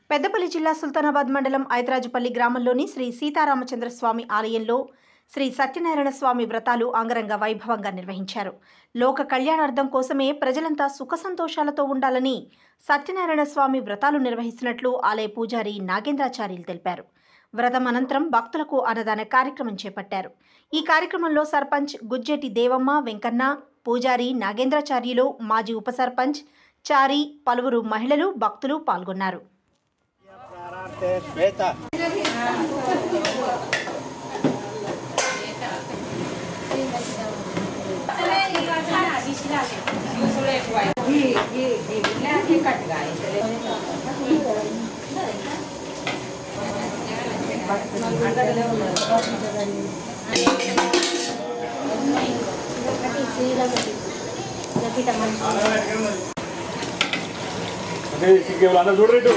పెద్దపల్లి జిల్లా సుల్తానాబాద్ మండలం ఐదరాజుపల్లి గ్రామంలోని శ్రీ సీతారామచంద్ర స్వామి ఆలయంలో శ్రీ సత్యనారాయణ స్వామి వ్రతాలు అంగరంగ వైభవంగా నిర్వహించారు లోక కళ్యాణార్థం కోసమే ప్రజలంతా సుఖ సంతోషాలతో ఉండాలని సత్యనారాయణ స్వామి వ్రతాలు నిర్వహిస్తున్నట్లు ఆలయ పూజారి నాగేంద్రాచార్యులు తెలిపారు వ్రతం అనంతరం భక్తులకు అన్నదాన కార్యక్రమం చేపట్టారు ఈ కార్యక్రమంలో సర్పంచ్ గుజ్జెటి దేవమ్మ వెంకన్న పూజారి నాగేంద్రాచార్యులు మాజీ ఉప సర్పంచ్ చారి పలువురు మహిళలు భక్తులు పాల్గొన్నారు ప్రారార్థే శ్వేత అదే ఇంకేమైనా అందరూ చూడరేటు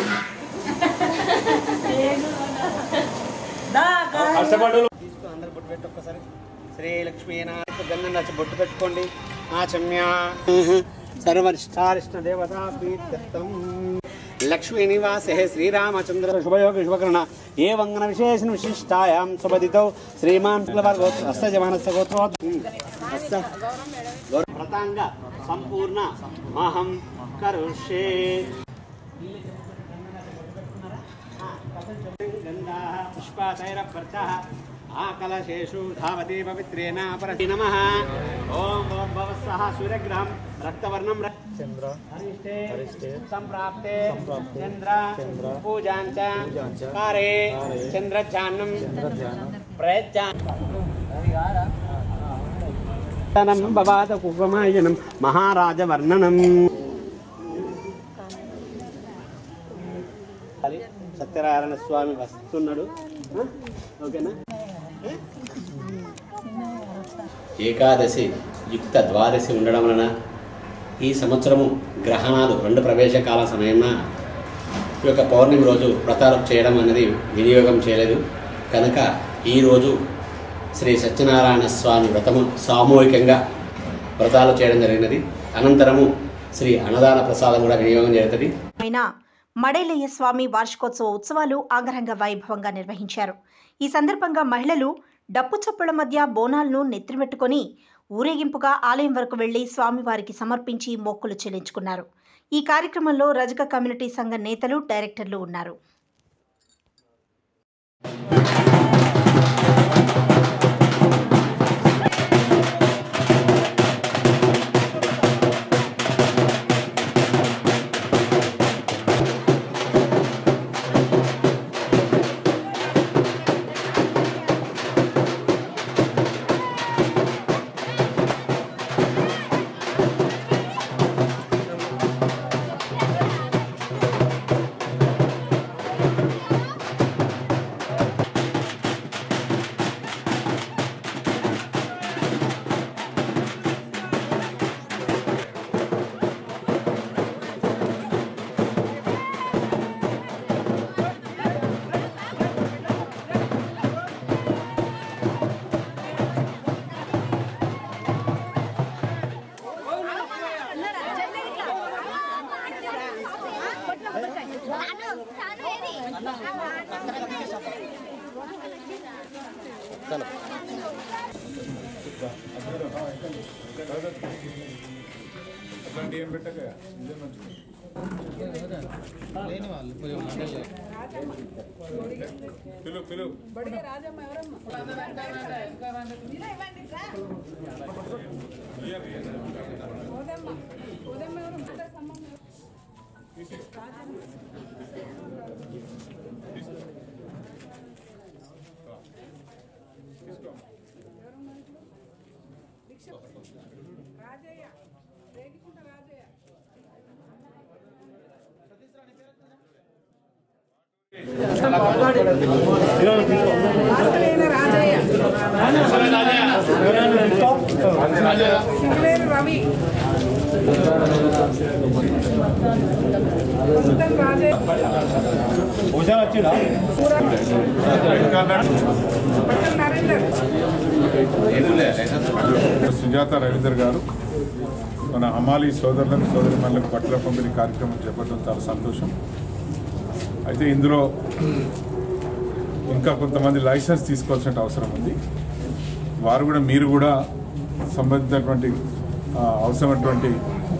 కష్టపడ్డ తీసుకో అందరు బొట్టు పెట్టి ఒక్కసారి శ్రీ లక్ష్మీనారాయణ గంధం రాసి బొట్టు పెట్టుకోండి ఆచమ్య సర్వరిష్టారిష్ట దేవతా ప్రీత్యర్థం లక్ష్మీ నివాసే శ్రీరామచంద్ర శుభయోగ శుభకరణ ఏ వంగన విశేషణ విశిష్టాయాం శుభదితౌ శ్రీమాన్ గోత్ర అస్తజమానస్య గోత్రో అస్త గౌర- వ్రతాంగ సంపూర్ణ అహం కరుష్యే గంధాः పుష్పాతైరభ్యర్థः ఆకలశేషు ధావతి పవిత్రేణ పరసి నమః ఓం భవస్సః సూర్యగ్రహం రక్తవర్ణం ర- చంద్ర హరిష్టే హరిష్టే సంప్రాప్తే సంప్రాప్తే చంద్ర చంద్ర పూజాంచ పూజాంచ కారే కారే చంద్రధ్యానం చంద్రధ్యానం ప్రయత్నం భవాత కుకుమాయనం మహారాజవర్ణనం సత్యనారాయణ స్వామి వస్తున్నాడు ఆ? ఓకేనా ఏకాదశి యుక్త ద్వాదశి ఉండడం వలన ఈ సంవత్సరము గ్రహణాలు రెండు ప్రవేశకాల సమయమున ఈ యొక్క పౌర్ణమి రోజు వ్రతాలు చేయడం అనేది వినియోగం చేయలేదు కనుక ఈరోజు శ్రీ సత్యనారాయణ స్వామి వ్రతము సామూహికంగా వ్రతాలు చేయడం జరిగినది అనంతరము శ్రీ అన్నదాన ప్రసాదం కూడా వినియోగం జరుగుతుంది అయిన మడేలయ్య స్వామి వార్షికోత్సవ ఉత్సవాలు అంగరంగ వైభవంగా నిర్వహించారు ఈ సందర్భంగా మహిళలు డప్పు చప్పుల మధ్య బోనాలను నెత్తిమెట్టుకొని ఊరేగింపుగా ఆలయం వరకు వెళ్లి స్వామివారికి సమర్పించి మొక్కులు చెల్లించుకున్నారు ఈ కార్యక్రమంలో రజక కమ్యూనిటీ సంఘ నేతలు డైరెక్టర్లు ఉన్నారు సింగలేరు రవి కుందన్ రాజే పట్టణ నరేందర్ సుజాత రవీందర్ గారు మన హమాలి సోదరులకు సోదరిమణులకు బట్టల పంపిణీ కార్యక్రమం చేపట్టడం చాలా సంతోషం అయితే ఇందులో ఇంకా కొంతమంది లైసెన్స్ తీసుకోవాల్సిన అవసరం ఉంది వారు కూడా మీరు కూడా సంబంధించినటువంటి ఆ, అవసరమైనటువంటి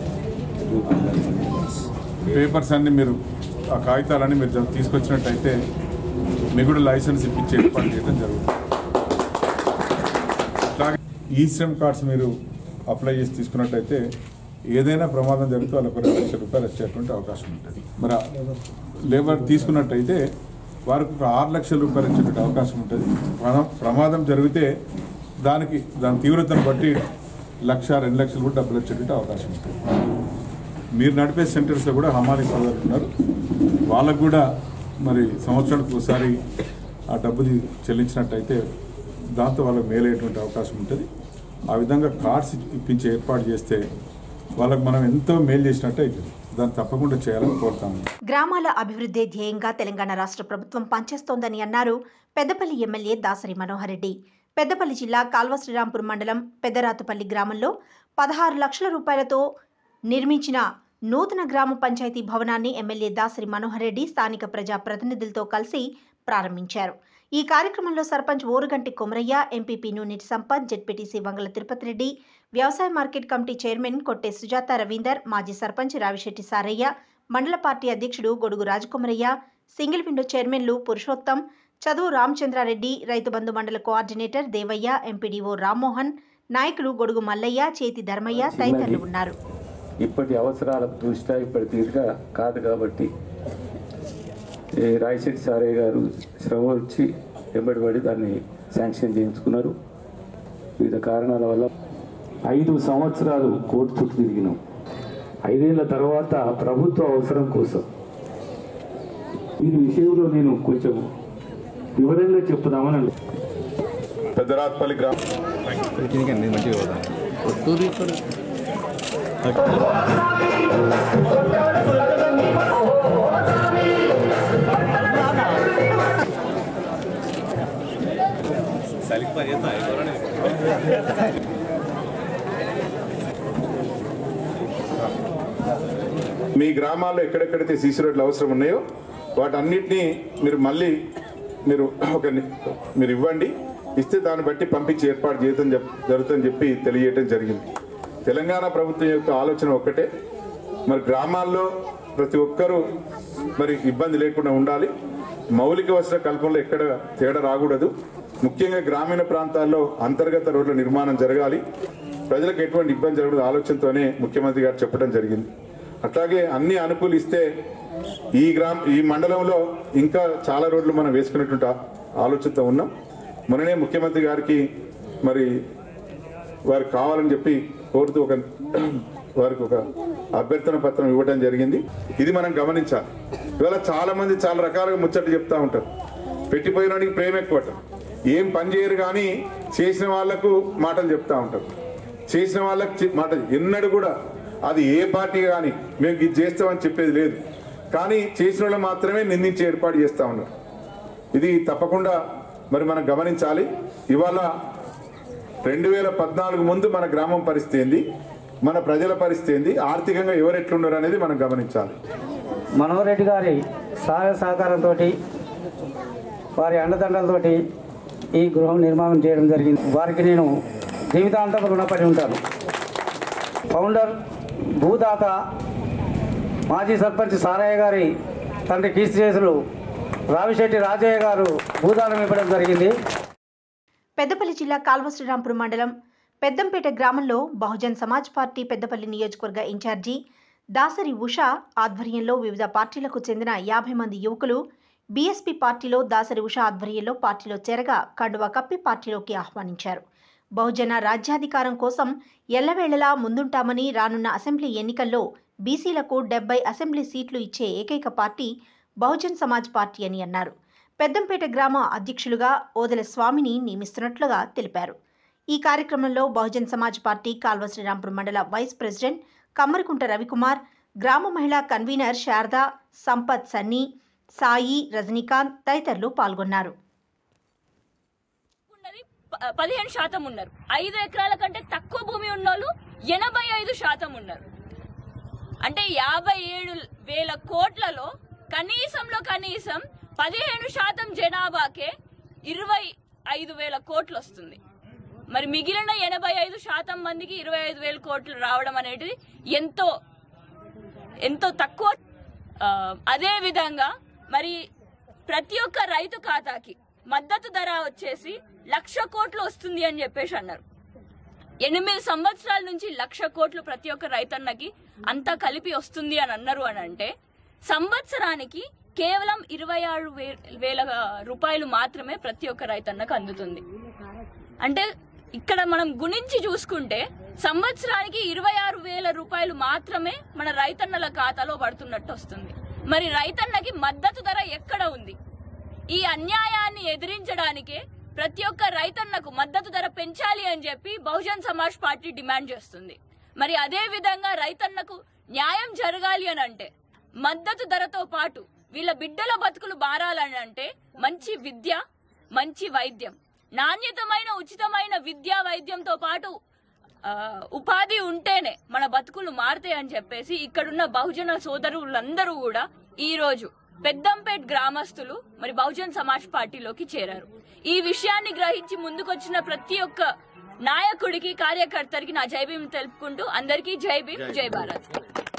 పేపర్స్ అన్ని మీరు ఆ కాగితాలన్నీ మీరు జ- తీసుకొచ్చినట్టయితే మీకు కూడా లైసెన్స్ ఇప్పించి ఏర్పాటు చేయడం జరుగుతుంది అట్లాగే ఈ శ్రమ్ కార్డ్స్ మీరు అప్లై చేసి తీసుకున్నట్టయితే ఏదైనా ప్రమాదం జరిగితే వాళ్ళకు రెండు లక్షల రూపాయలు వచ్చేటువంటి అవకాశం ఉంటుంది మరి ఆ లేబర్ తీసుకున్నట్టయితే వారికి ఒక ఆరు లక్షల రూపాయలు ఇచ్చేటువంటి అవకాశం ఉంటుంది ప్రమా- ప్రమాదం జరిగితే దానికి దాని తీవ్రతను బట్టి లక్ష రెండు లక్షలు కూడా డబ్బులు వచ్చేటువంటి అవకాశం ఉంటుంది మీరు నడిపే సెంటర్స్లో కూడా హమాలీ సోదరులు ఉన్నారు వాళ్ళకు కూడా మరి సంవత్సరానికి ఒకసారి ఆ డబ్బుని చెల్లించినట్టయితే దాంతో వాళ్ళకి మేలయ్యేటువంటి అవకాశం ఉంటుంది ఆ విధంగా కార్డ్స్ ఇప్పించి ఏర్పాటు చేస్తే వాళ్ళకి మనం ఎంతో మేలు చేసినట్టు అవుతుంది దాన్ని తప్పకుండా చేయాలని కోరుతాము గ్రామాల అభివృద్ధి ధ్యేయంగా తెలంగాణ రాష్ట్ర ప్రభుత్వం పనిచేస్తోందని అన్నారు పెద్దపల్లి ఎమ్మెల్యే దాసరి మనోహర్ రెడ్డి పెద్దపల్లి జిల్లా కాల్వ శ్రీరాంపూర్ మండలం పెద్దరాతుపల్లి గ్రామంలో పదహారు లక్షల రూపాయలతో నిర్మించిన నూతన గ్రామ పంచాయతీ భవనాన్ని ఎమ్మెల్యే దాసరి మనోహర్ రెడ్డి స్థానిక ప్రజా ప్రతినిధులతో కలిసి ప్రారంభించారు ఈ కార్యక్రమంలో సర్పంచ్ ఓరుగంటి కొమరయ్య ఎంపీపీ నూనెటి సంపత్ జెడ్పీటీసీ వంగల తిరుపతి రెడ్డి వ్యవసాయ మార్కెట్ కమిటీ చైర్మన్ కొట్టే సుజాత రవీందర్ మాజీ సర్పంచ్ రావిశెట్టి సారయ్య మండల పార్టీ అధ్యక్షుడు గొడుగు రాజకుమరయ్య సింగిల్ విండో చైర్మన్లు పురుషోత్తం చదువు రామచంద్రారెడ్డి రైతు బంధు మండల కోఆర్డినేటర్ దేవయ్య ఎంపీడీఓ రామ్మోహన్ నాయకులు గొడుగు మల్లయ్య చేతి ధర్మయ్య తదితరులు ఉన్నారు ఇప్పటి అవసరాల దృష్ట్యా ఇప్పటి తీరుగా కాదు కాబట్టి ఈ రాయశెట్టి సారయ్య గారు శ్రమ వచ్చి వెంబడిపడి దాన్ని శాంక్షన్ చేయించుకున్నారు వివిధ కారణాల వల్ల ఐదు సంవత్సరాలు కోర్టు చుట్టూ తిరిగినాం ఐదేళ్ల తర్వాత ప్రభుత్వ అవసరం కోసం దీని విషయంలో నేను కొంచెం వివరంగా చెప్పుదామని అను- పెద్దరాత్పల్లి గ్రామం మీ గ్రామాల్లో ఎక్కడెక్కడైతే సీసీ రోడ్లు అవసరం ఉన్నాయో వాటన్నిటినీ మీరు మళ్ళీ మీరు ఒక ని- మీరు ఇవ్వండి ఇస్తే దాన్ని బట్టి పంపించి ఏర్పాటు చేయడం చెప్ జరుగుతుందని చెప్పి తెలియజేయడం జరిగింది తెలంగాణ ప్రభుత్వం యొక్క ఆలోచన ఒక్కటే మరి గ్రామాల్లో ప్రతి ఒక్కరూ మరి ఇబ్బంది లేకుండా ఉండాలి మౌలిక వసతుల కల్పనలో ఎక్కడ తేడా రాకూడదు ముఖ్యంగా గ్రామీణ ప్రాంతాల్లో అంతర్గత రోడ్ల నిర్మాణం జరగాలి ప్రజలకు ఎటువంటి ఇబ్బంది జరగదు ఆలోచనతోనే ముఖ్యమంత్రి గారు చెప్పడం జరిగింది అట్లాగే అన్ని అనుకూలిస్తే ఈ గ్రామ ఈ మండలంలో ఇంకా చాలా రోడ్లు మనం వేసుకునేటువంటి ఆ- ఆలోచనతో ఉన్నాం మొన్ననే ముఖ్యమంత్రి గారికి మరి వారికి కావాలని చెప్పి కోరుతూ ఒక వారికి ఒక అభ్యర్థన పత్రం ఇవ్వడం జరిగింది ఇది మనం గమనించాలి ఇవాళ చాలా మంది చాలా రకాలుగా ముచ్చట చెప్తా ఉంటారు పెట్టిపోయినోడికి ప్రేమ ఎక్కువట ఏం పని చేయరు కానీ చేసిన వాళ్లకు మాటలు చెప్తా ఉంటారు చేసిన వాళ్ళకి చె- మాట ఎన్నడూ కూడా అది ఏ పార్టీ కానీ మేము ఇది చేస్తామని చెప్పేది లేదు కానీ చేసిన వాళ్ళు మాత్రమే నిందించి ఏర్పాటు చేస్తా ఉన్నారు ఇది తప్పకుండా మరి మనం గమనించాలి ఇవాళ రెండు వేల పద్నాలుగు ముందు మన గ్రామం పరిస్థితి ఏంది మన ప్రజల పరిస్థితి ఏంది ఆర్థికంగా ఎవరు ఎట్లున్నారు అనేది మనం గమనించాలి మనోహర్ రెడ్డి గారి సహాయ సహకారంతో వారి అండదండలతోటి ఈ గృహం నిర్మాణం చేయడం జరిగింది వారికి నేను జీవితాంతం రుణపడి ఉంటాను ఫౌండర్ భూదాత మాజీ సర్పంచ్ సారయ్య గారి తండ్రి కీర్తి చేసులు రావిశెట్టి రాజయ్య గారు భూదానం ఇవ్వడం జరిగింది పెద్దపల్లి జిల్లా కాల్వ శ్రీరాంపురం మండలం పెద్దంపేట గ్రామంలో బహుజన్ సమాజ్ పార్టీ పెద్దపల్లి నియోజకవర్గ ఇన్ఛార్జి దాసరి ఉష ఆధ్వర్యంలో వివిధ పార్టీలకు చెందిన యాభై మంది యువకులు బీఎస్పీ పార్టీలో దాసరి ఉష ఆధ్వర్యంలో పార్టీలో చేరగా కండువా కప్పి పార్టీలోకి ఆహ్వానించారు బహుజన రాజ్యాధికారం కోసం ఎల్లవేళలా ముందుంటామని రానున్న అసెంబ్లీ ఎన్నికల్లో బీసీలకు డెబ్బై అసెంబ్లీ సీట్లు ఇచ్చే ఏకైక పార్టీ బహుజన్ సమాజ్ పార్టీ అని అన్నారు పెద్దంపేట గ్రామ అధ్యక్షులుగా ఓదెల స్వామిని నియమిస్తున్నట్లుగా తెలిపారు ఈ కార్యక్రమంలో బహుజన్ సమాజ్ పార్టీ కాల్వ శ్రీరాంపురం మండల వైస్ ప్రెసిడెంట్ కమ్మరికుంట రవికుమార్ గ్రామ మహిళా కన్వీనర్ శారదా సంపత్ సన్నీ సాయి రజనీకాంత్ తదితరులు పాల్గొన్నారు ఉన్నది ప- పదిహేను శాతం ఉన్నారు ఐదు ఎకరాల కంటే తక్కువ భూమి ఉన్నోళ్ళు ఎనభై ఐదు శాతం ఉన్నారు అంటే యాభై ఏడు వేల కోట్లలో కనీసంలో కనీసం పదిహేను శాతం జనాభాకే ఇరవై ఐదు వేల కోట్లు వస్తుంది మరి మిగిలిన ఎనభై ఐదు శాతం మందికి ఇరవై ఐదు వేల కోట్లు రావడం అనేది ఎంతో ఎంతో తక్కువ ఆ, అదే విధంగా మరి ప్రతి ఒక్క రైతు ఖాతాకి మద్దతు ధర వచ్చేసి లక్ష కోట్లు వస్తుంది అని చెప్పేసి అన్నారు ఎనిమిది సంవత్సరాల నుంచి లక్ష కోట్లు ప్రతి ఒక్క రైతన్నకి అంతా కలిపి వస్తుంది అని అన్నారు అని అంటే సంవత్సరానికి కేవలం ఇరవై ఆరు వే- వేల రూపాయలు మాత్రమే ప్రతి ఒక్క రైతన్నకు అందుతుంది అంటే ఇక్కడ మనం గుణించి చూసుకుంటే సంవత్సరానికి ఇరవై ఆరు వేల రూపాయలు మాత్రమే మన రైతన్నల ఖాతాలో పడుతున్నట్టు వస్తుంది మరి రైతన్నకి మద్దతు ధర ఎక్కడ ఉంది ఈ అన్యాయాన్ని ఎదిరించడానికే ప్రతి ఒక్క రైతన్నకు మద్దతు ధర పెంచాలి అని చెప్పి బహుజన్ సమాజ్ పార్టీ డిమాండ్ చేస్తుంది మరి అదే విధంగా రైతన్నకు న్యాయం జరగాలి అని అంటే మద్దతు ధరతో పాటు వీళ్ళ బిడ్డల బతుకులు మారాలని అంటే మంచి విద్య మంచి వైద్యం నాణ్యతమైన ఉచితమైన విద్యా వైద్యంతో పాటు ఆ, ఉపాధి ఉంటేనే మన బతుకులు మారుతాయి అని చెప్పేసి ఇక్కడున్న బహుజన సోదరులందరూ కూడా ఈ రోజు పెద్దంపేట్ గ్రామస్తులు మరి బహుజన్ సమాజ్ పార్టీలోకి చేరారు ఈ విషయాన్ని గ్రహించి ముందుకొచ్చిన ప్రతి ఒక్క నాయకుడికి కార్యకర్తకి నా జై భీమ్ తెలుపుకుంటూ అందరికీ జై భీమ్ జై భారత్